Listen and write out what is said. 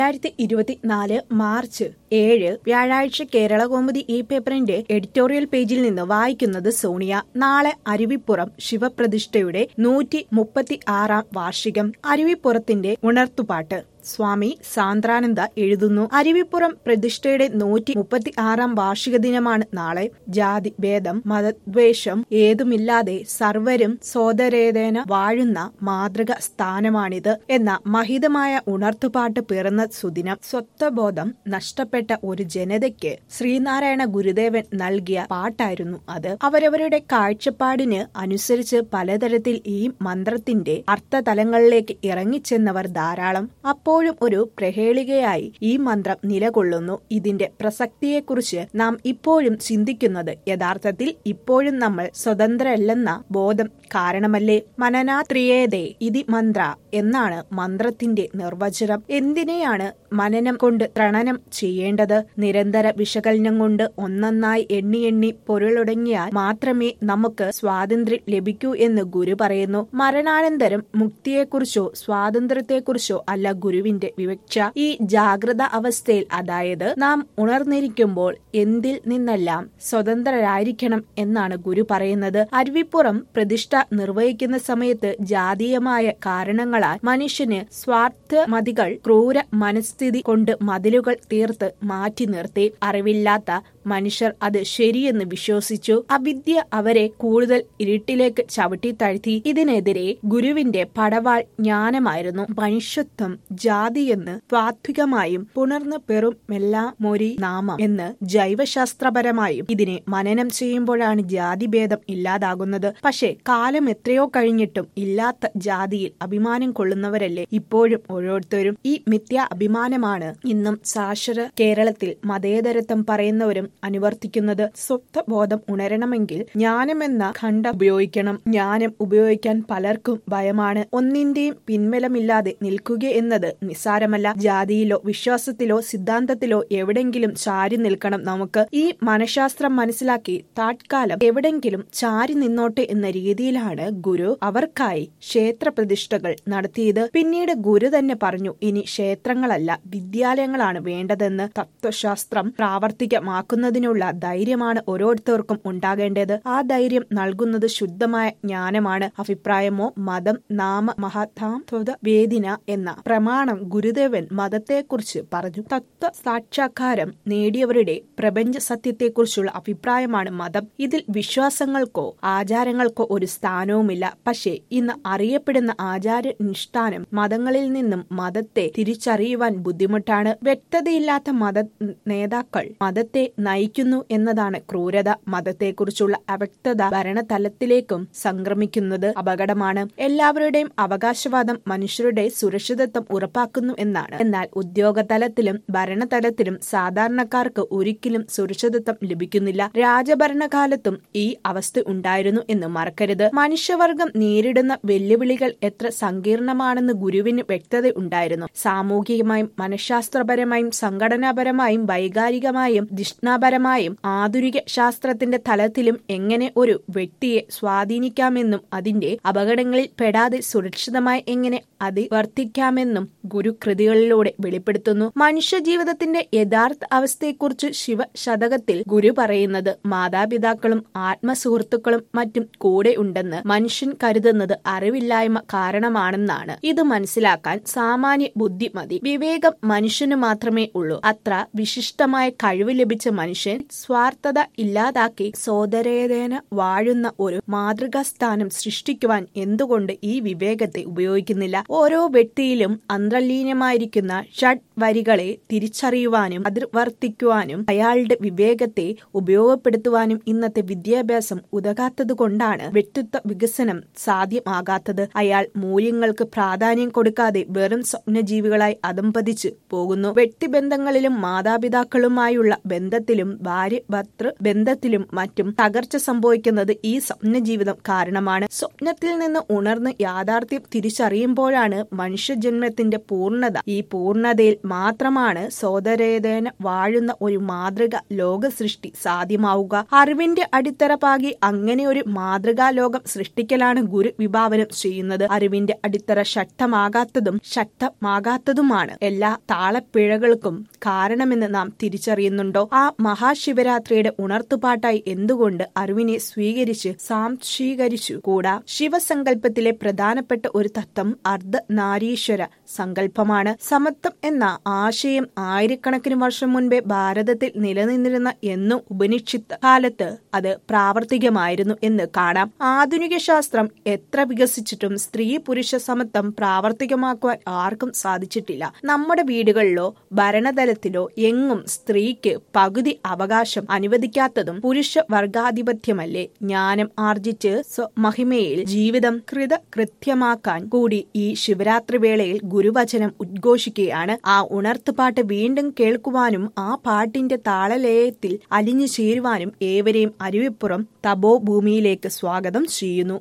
രണ്ടായിരത്തി ഇരുപത്തിനാല് മാർച്ച് ഏഴ് വ്യാഴാഴ്ച കേരള കൗമുദി ഈ പേപ്പറിന്റെ എഡിറ്റോറിയൽ പേജിൽ നിന്ന് വായിക്കുന്നത് സോണിയ നാളെ അരുവിപ്പുറം ശിവപ്രതിഷ്ഠയുടെ നൂറ്റി മുപ്പത്തി ആറാം വാർഷികം അരുവിപ്പുറത്തിന്റെ ഉണർത്തുപാട്ട് സ്വാമി സാന്ദ്രാനന്ദ എഴുതുന്നു അരുവിപ്പുറം പ്രതിഷ്ഠയുടെ നൂറ്റി മുപ്പത്തി ആറാം വാർഷിക ദിനമാണ് നാളെ ജാതി ഭേദം മതദ്വേഷം ഏതുമില്ലാതെ സർവരും സോദരേതേന വാഴുന്ന മാതൃക സ്ഥാനമാണിത് എന്ന മഹിതമായ ഉണർത്തുപാട്ട് പിറന്ന സുദിനം സ്വത്വബോധം നഷ്ടപ്പെട്ട ഒരു ജനതയ്ക്ക് ശ്രീനാരായണ ഗുരുദേവൻ നൽകിയ പാട്ടായിരുന്നു അത് അവരവരുടെ കാഴ്ചപ്പാടിന് അനുസരിച്ച് പലതരത്തിൽ ഈ മന്ത്രത്തിന്റെ അർത്ഥതലങ്ങളിലേക്ക് ഇറങ്ങിച്ചെന്നവർ ധാരാളം അപ്പോൾ അപ്പോഴും ഒരു പ്രഹേളികയായി ഈ മന്ത്രം നിലകൊള്ളുന്നു ഇതിന്റെ പ്രസക്തിയെക്കുറിച്ച് നാം ഇപ്പോഴും ചിന്തിക്കുന്നത് യഥാർത്ഥത്തിൽ ഇപ്പോഴും നമ്മൾ സ്വതന്ത്രരല്ലെന്ന ബോധം കാരണമല്ലേ മനനാത്രിയേതേ ഇതി മന്ത്ര എന്നാണ് മന്ത്രത്തിന്റെ നിർവചനം എന്തിനെയാണ് മനനം കൊണ്ട് ത്രണനം ചെയ്യേണ്ടത് നിരന്തര വിശകലനം കൊണ്ട് ഒന്നൊന്നായി എണ്ണി എണ്ണി പൊരുളൊടങ്ങിയാൽ മാത്രമേ നമുക്ക് സ്വാതന്ത്ര്യം ലഭിക്കൂ എന്ന് ഗുരു പറയുന്നു മരണാനന്തരം മുക്തിയെക്കുറിച്ചോ സ്വാതന്ത്ര്യത്തെക്കുറിച്ചോ അല്ല ഗുരുവിന്റെ വിവക്ഷ ഈ ജാഗ്രത അവസ്ഥയിൽ അതായത് നാം ഉണർന്നിരിക്കുമ്പോൾ എന്തിൽ നിന്നെല്ലാം സ്വതന്ത്രരായിരിക്കണം എന്നാണ് ഗുരു പറയുന്നത് അരുവിപ്പുറം പ്രതിഷ്ഠ നിർവഹിക്കുന്ന സമയത്ത് ജാതീയമായ കാരണങ്ങളാൽ മനുഷ്യന് സ്വാർത്ഥമതികൾ ക്രൂര മനസ്ഥിതി കൊണ്ട് മതിലുകൾ തീർത്ത് മാറ്റി നിർത്തി അറിവില്ലാത്ത മനുഷ്യർ അത് ശരിയെന്ന് വിശ്വസിച്ചു അവിദ്യ അവരെ കൂടുതൽ ഇരുട്ടിലേക്ക് ചവിട്ടി താഴ്ത്തി ഇതിനെതിരെ ഗുരുവിന്റെ പടവാൾ ജ്ഞാനമായിരുന്നു മനുഷ്യത്വം ജാതിയെന്ന് താത്വികമായും പുണർന്ന് പെറും എല്ലാ മൊരി നാമം എന്ന് ജൈവശാസ്ത്രപരമായും ഇതിനെ മനനം ചെയ്യുമ്പോഴാണ് ജാതിഭേദം ഇല്ലാതാകുന്നത് പക്ഷേ കാലം എത്രയോ കഴിഞ്ഞിട്ടും ഇല്ലാത്ത ജാതിയിൽ അഭിമാനം കൊള്ളുന്നവരല്ലേ ഇപ്പോഴും ഓരോരുത്തരും ഈ മിഥ്യ അഭിമാനമാണ് ഇന്നും സാക്ഷര കേരളത്തിൽ മതേതരത്വം പറയുന്നവരും അനുവർത്തിക്കുന്നത് സ്വത്വബോധം ഉണരണമെങ്കിൽ ജ്ഞാനമെന്ന ഖണ്ഡ ഉപയോഗിക്കണം ജ്ഞാനം ഉപയോഗിക്കാൻ പലർക്കും ഭയമാണ് ഒന്നിന്റെയും പിൻബലമില്ലാതെ നിൽക്കുക എന്നത് നിസ്സാരമല്ല ജാതിയിലോ വിശ്വാസത്തിലോ സിദ്ധാന്തത്തിലോ എവിടെങ്കിലും ചാരി നിൽക്കണം നമുക്ക് ഈ മനഃശാസ്ത്രം മനസ്സിലാക്കി താത്കാലം എവിടെങ്കിലും ചാരി നിന്നോട്ടെ എന്ന രീതിയിലാണ് ഗുരു അവർക്കായി ക്ഷേത്ര പ്രതിഷ്ഠകൾ നടത്തിയത് പിന്നീട് ഗുരു തന്നെ പറഞ്ഞു ഇനി ക്ഷേത്രങ്ങളല്ല വിദ്യാലയങ്ങളാണ് വേണ്ടതെന്ന് തത്വശാസ്ത്രം പ്രാവർത്തികമാക്കുന്നതിനുള്ള ധൈര്യമാണ് ഓരോരുത്തർക്കും ഉണ്ടാകേണ്ടത് ആ ധൈര്യം നൽകുന്നത് ശുദ്ധമായ ജ്ഞാനമാണ് അഭിപ്രായമോ മതം നാമ മഹത്താം വേദിന എന്ന പ്രമാണം ഗുരുദേവൻ മതത്തെക്കുറിച്ച് പറഞ്ഞു തത്വ സാക്ഷാത്കാരം നേടിയവരുടെ പ്രപഞ്ച സത്യത്തെക്കുറിച്ചുള്ള അഭിപ്രായമാണ് മതം ഇതിൽ വിശ്വാസങ്ങൾക്കോ ആചാരങ്ങൾക്കോ ഒരു സ്ഥാനവുമില്ല പക്ഷേ ഇന്ന് അറിയപ്പെടുന്ന ആചാരനുഷ്ഠാനം മതങ്ങളിൽ നിന്നും മതത്തെ തിരിച്ചറിയുവാൻ ബുദ്ധിമുട്ടാണ് വ്യക്തതയില്ലാത്ത മത നേതാക്കൾ മതത്തെ നയിക്കുന്നു എന്നതാണ് ക്രൂരത മതത്തെക്കുറിച്ചുള്ള അവ്യക്തത ഭരണതലത്തിലേക്കും സംക്രമിക്കുന്നത് അപകടമാണ് എല്ലാവരുടെയും അവകാശവാദം മനുഷ്യരുടെ സുരക്ഷിതത്വം ഉറപ്പാക്കുന്നു എന്നാണ് എന്നാൽ ഉദ്യോഗതലത്തിലും ഭരണതലത്തിലും സാധാരണക്കാർക്ക് ഒരിക്കലും സുരക്ഷിതത്വം ലഭിക്കുന്നില്ല രാജഭരണകാലത്തും ഈ അവസ്ഥ ഉണ്ടായിരുന്നു എന്ന് മറക്കരുത് മനുഷ്യവർഗം നേരിടുന്ന വെല്ലുവിളികൾ എത്ര സങ്കീർണമാണെന്ന് ഗുരുവിന് വ്യക്തത ഉണ്ടായിരുന്നു സാമൂഹികമായും മനഃശാസ്ത്രപരമായും സംഘടനാപരമായും വൈകാരികമായും ദിഷ്ണാപരമായും ആധുനിക ശാസ്ത്രത്തിന്റെ തലത്തിലും എങ്ങനെ ഒരു വ്യക്തിയെ സ്വാധീനിക്കാമെന്നും അതിന്റെ അപകടങ്ങളിൽ പെടാതെ സുരക്ഷിതമായി എങ്ങനെ അതിവർത്തിക്കാമെന്നും ഗുരു കൃതികളിലൂടെ വെളിപ്പെടുത്തുന്നു മനുഷ്യ ജീവിതത്തിന്റെ യഥാർത്ഥ അവസ്ഥയെക്കുറിച്ച് ശിവശതകത്തിൽ ഗുരു പറയുന്നത് മാതാപിതാക്കളും ആത്മസുഹൃത്തുക്കളും മറ്റും കൂടെ ഉണ്ടെന്ന് മനുഷ്യൻ കരുതുന്നത് അറിവില്ലായ്മ കാരണമാണെന്നാണ് ഇത് മനസ്സിലാക്കാൻ സാമാന്യ ബുദ്ധി മതി വിവേകം മനുഷ്യന് മാത്രമേ ഉള്ളൂ അത്ര വിശിഷ്ടമായ കഴിവ് ലഭിച്ച മനുഷ്യൻ സ്വാർത്ഥത ഇല്ലാതാക്കി സോദരേതേന വാഴുന്ന ഒരു മാതൃകാസ്ഥാനം സൃഷ്ടിക്കുവാൻ എന്തുകൊണ്ട് ഈ വിവേകത്തെ ഉപയോഗിക്കുന്നില്ല ഓരോ വ്യക്തിയിലും അന്തർലീനമായിരിക്കുന്ന ഷഡ് വരികളെ തിരിച്ചറിയുവാനും അതിർവർത്തിക്കുവാനും അയാളുടെ വിവേകത്തെ ഉപയോഗപ്പെടുത്തുവാനും ഇന്നത്തെ വിദ്യാഭ്യാസം ഉതകാത്തതുകൊണ്ടാണ് വ്യക്തിത്വ വികസനം സാധ്യമാകാത്തത് അയാൾ മൂല്യങ്ങൾക്ക് പ്രാധാന്യം കൊടുക്കാതെ വെറും സ്വപ്നജീവികളായി അതമ്പതിച്ച് പോകുന്നു വ്യക്തിബന്ധങ്ങളിലും മാതാപിതാക്കളുമായുള്ള ബന്ധത്തിലും ഭാര്യ ഭർത്തൃ ബന്ധത്തിലും മറ്റും തകർച്ച സംഭവിക്കുന്നത് ഈ സ്വപ്നജീവിതം കാരണമാണ് സ്വപ്നത്തിൽ നിന്ന് ഉണർന്ന് യാഥാർത്ഥ്യം തിരിച്ചറിയുമ്പോഴാണ് മനുഷ്യജന്മത്തിന്റെ പൂർണ്ണത ഈ പൂർണ്ണതയിൽ മാത്രമാണ് സോദരേതേന വാഴുന്ന ഒരു മാതൃക ലോക സൃഷ്ടി സാധ്യമാവുക അറിവിന്റെ അടിത്തറ പാകി അങ്ങനെ ഒരു മാതൃകാ ലോകം സൃഷ്ടിക്കലാണ് ഗുരു വിഭാവനം ചെയ്യുന്നത് അറിവിന്റെ അടിത്തറ ശക്തമാകാത്തതും ശക്തമാകാത്തതുമാണ് എല്ലാ താളപ്പിഴകൾക്കും കാരണമെന്ന് നാം തിരിച്ചറിയുന്നുണ്ടോ ആ മഹാശിവരാത്രിയുടെ ഉണർത്തുപാട്ടായി എന്തുകൊണ്ട് അറിവിനെ സ്വീകരിച്ച് സാംശീകരിച്ചു കൂടാ ശിവസങ്കല്പത്തിലെ പ്രധാനപ്പെട്ട ഒരു തത്വം അർദ്ധനാരീശ്വര സങ്കല്പമാണ് സമത്വം എന്ന ആശയം ആയിരക്കണക്കിന് വർഷം മുൻപേ ഭാരതത്തിൽ നിലനിന്നിരുന്ന എന്നും ഉപനിഷിത്ത് കാലത്ത് അത് പ്രാവർത്തികമായിരുന്നു എന്ന് കാണാം ആധുനിക ശാസ്ത്രം എത്ര വികസിച്ചിട്ടും സ്ത്രീ പുരുഷ സമത്വം പ്രാവർത്തികമാക്കുവാൻ ആർക്കും സാധിച്ചിട്ടില്ല നമ്മുടെ വീടുകളിലോ ഭരണതലത്തിലോ എങ്ങും സ്ത്രീക്ക് പകുതി അവകാശം അനുവദിക്കാത്തതും പുരുഷ വർഗാധിപത്യമല്ലേ ജ്ഞാനം ആർജിച്ച് സ്വമഹിമയിൽ ജീവിതം കൃതകൃത്യമാക്കാൻ കൂടി ഈ ശിവരാത്രി വേളയിൽ ഗുരുവചനം ഉദ്ഘോഷിക്കുകയാണ് ആ ഉണർത്തുപാട്ട് വീണ്ടും കേൾക്കുവാനും ആ പാട്ടിന്റെ താളലയത്തിൽ അലിഞ്ഞു ചേരുവാനും ഏവരെയും അരുവിപ്പുറം തപോഭൂമിയിലേക്ക് സ്വാഗതം ചെയ്യുന്നു